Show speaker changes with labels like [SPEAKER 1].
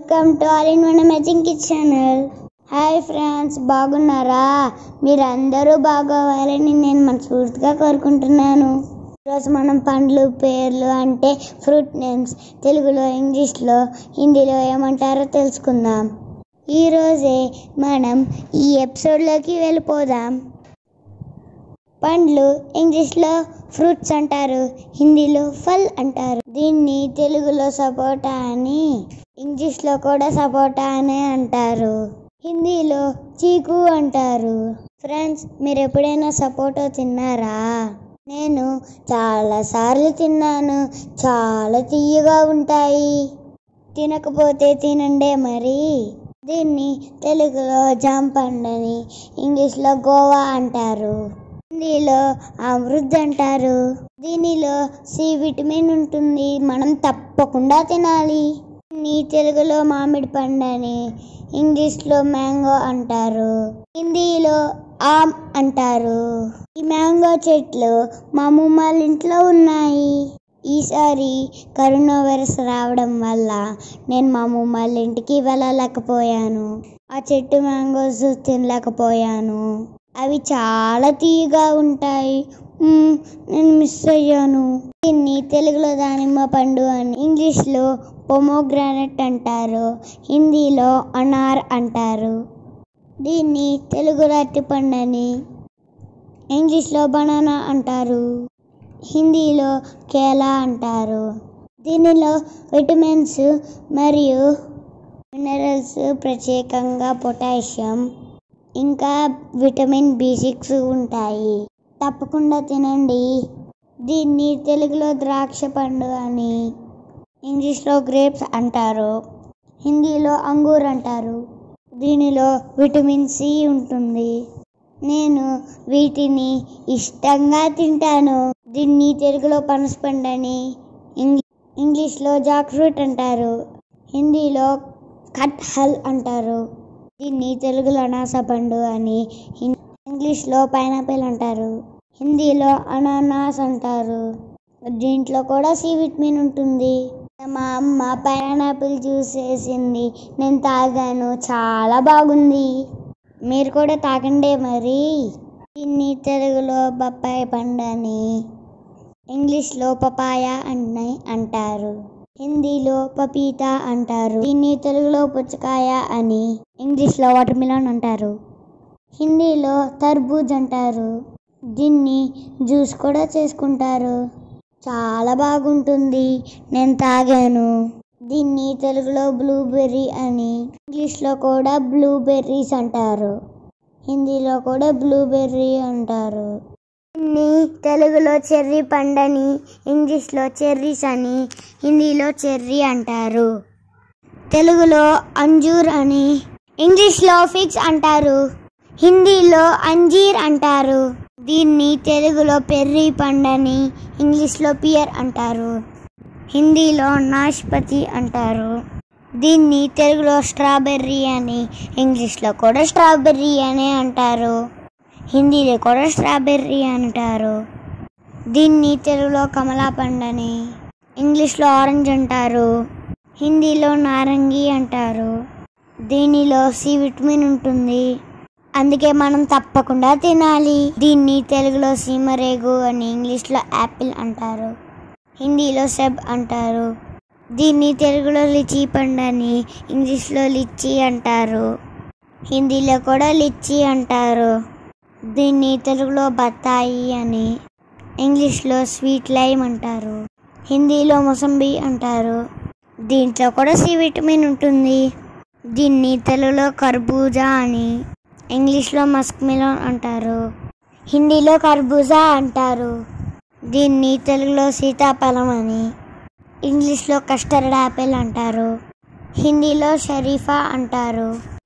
[SPEAKER 1] welcome to All in One Amazing Kids channel hi friends బాగున్నారా మీరందరూ బాగోవాలని నేను మనస్ఫూర్తిగా కోరుకుంటున్నాను ఈరోజు మనం పండ్లు పేర్లు అంటే ఫ్రూట్ నేమ్స్ తెలుగులో ఇంగ్లీష్లో హిందీలో ఏమంటారో తెలుసుకుందాం ఈరోజే మనం ఈ ఎపిసోడ్లోకి వెళ్ళిపోదాం పండ్లు ఇంగ్లీష్లో ఫ్రూట్స్ అంటారు హిందీలో ఫల్ అంటారు దీన్ని తెలుగులో సపోటా అని ఇంగ్లీష్లో కూడా సపోటా అనే అంటారు హిందీలో చీకు అంటారు ఫ్రెండ్స్ మీరు ఎప్పుడైనా సపోటా తిన్నారా నేను చాలా సార్లు తిన్నాను చాలా తీయగా ఉంటాయి తినకపోతే తినండే మరి దీన్ని తెలుగులో జాంపండని ఇంగ్లీష్లో గోవా అంటారు హిందీలో అమృత్ అంటారు దీనిలో సి విటమిన్ ఉంటుంది మనం తప్పకుండా తినాలి దీన్ని తెలుగులో మామిడి పండని ఇంగ్లీష్లో మ్యాంగో అంటారు హిందీలో ఆమ్ అంటారు ఈ మ్యాంగో చెట్లు మా అమ్మమ్మ వాళ్ళ ఇంట్లో ఉన్నాయి ఈసారి కరోనా వైరస్ రావడం వల్ల నేను మా అమ్మమ్మ వాళ్ళ ఇంటికి వెళ్ళలేకపోయాను ఆ చెట్టు మ్యాంగోస్ తినలేకపోయాను అవి చాలా తీయగా ఉంటాయి మ్మ్, నేను మిస్ అయ్యాను దీన్ని తెలుగులో దానిమ్మ పండు అని ఇంగ్లీష్లో పొమోగ్రానెట్ అంటారు హిందీలో అనార్ అంటారు దీన్ని తెలుగులో అరటిపండు అని ఇంగ్లీష్లో బనానా అంటారు హిందీలో కేలా అంటారు దీనిలో విటమిన్స్ మరియు మినరల్స్ ప్రత్యేకంగా పొటాషియం ఇంకా విటమిన్ బి సిక్స్ ఉంటాయి తప్పకుండా తినండి దీన్ని తెలుగులో ద్రాక్ష పండు అని ఇంగ్లీష్లో గ్రేప్స్ అంటారు హిందీలో అంగూర్ అంటారు దీనిలో విటమిన్ సి ఉంటుంది నేను వీటిని ఇష్టంగా తింటాను దీన్ని తెలుగులో పనసపండు అని ఇంగ్ ఇంగ్లీష్లో జాక్ ఫ్రూట్ అంటారు హిందీలో కట్హల్ అంటారు దీన్ని తెలుగులో అనాస పండు అని హిం- ఇంగ్లీష్లో పైనాపిల్ అంటారు హిందీలో అనానాస్ అంటారు దీంట్లో కూడా సి విటమిన్ ఉంటుంది మా అమ్మ పైనాపిల్ జ్యూస్ వేసింది నేను తాగాను చాలా బాగుంది మీరు కూడా తాగండి మరి దీన్ని తెలుగులో బొప్పాయి పండు అని ఇంగ్లీష్లో పపాయ అని అంటారు హిందీలో పపీతా అంటారు దీన్ని తెలుగులో పుచ్చకాయ అని ఇంగ్లీష్లో వాటర్ మిలన్ అంటారు హిందీలో తర్బూజ్ అంటారు దీన్ని జ్యూస్ కూడా చేసుకుంటారు చాలా బాగుంటుంది నేను తాగాను దీన్ని తెలుగులో బ్లూబెర్రీ అని ఇంగ్లీష్లో కూడా బ్లూబెర్రీస్ అంటారు హిందీలో కూడా బ్లూబెర్రీ అంటారు దీన్ని తెలుగులో చెర్రీ పండని ఇంగ్లీష్లో చెర్రీస్ అని హిందీలో చెర్రీ అంటారు తెలుగులో అంజూర్ అని ఇంగ్లీష్లో ఫిక్స్ అంటారు హిందీలో అంజీర్ అంటారు దీన్ని తెలుగులో పెర్రీ పండని ఇంగ్లీష్లో పియర్ అంటారు హిందీలో నాష్పతి అంటారు దీన్ని తెలుగులో స్ట్రాబెర్రీ అని ఇంగ్లీష్లో కూడా స్ట్రాబెర్రీ అని అంటారు హిందీలో కూడా స్ట్రాబెర్రీ అంటారు దీన్ని తెలుగులో కమలా పండని ఇంగ్లీష్లో ఆరెంజ్ అంటారు హిందీలో నారంగి అంటారు దీనిలో సి విటమిన్ ఉంటుంది అందుకే మనం తప్పకుండా తినాలి దీన్ని తెలుగులో సీమరేగు అని ఇంగ్లీష్లో యాపిల్ అంటారు హిందీలో సెబ్ అంటారు దీన్ని తెలుగులో లిచీ పండు అని ఇంగ్లీష్లో లిచ్చీ అంటారు హిందీలో కూడా లిచ్చీ అంటారు దీన్ని తెలుగులో బత్తాయి అని ఇంగ్లీష్లో స్వీట్ లైమ్ అంటారు హిందీలో మొసంబి అంటారు దీంట్లో కూడా సి విటమిన్ ఉంటుంది దీన్ని తెలుగులో కర్బూజా అని ఇంగ్లీష్లో మస్క్ మిలన్ అంటారు హిందీలో కర్బూజా అంటారు దీన్ని తెలుగులో సీతాఫలం అని ఇంగ్లీష్లో కస్టర్డ్ యాపిల్ అంటారు హిందీలో షరీఫా అంటారు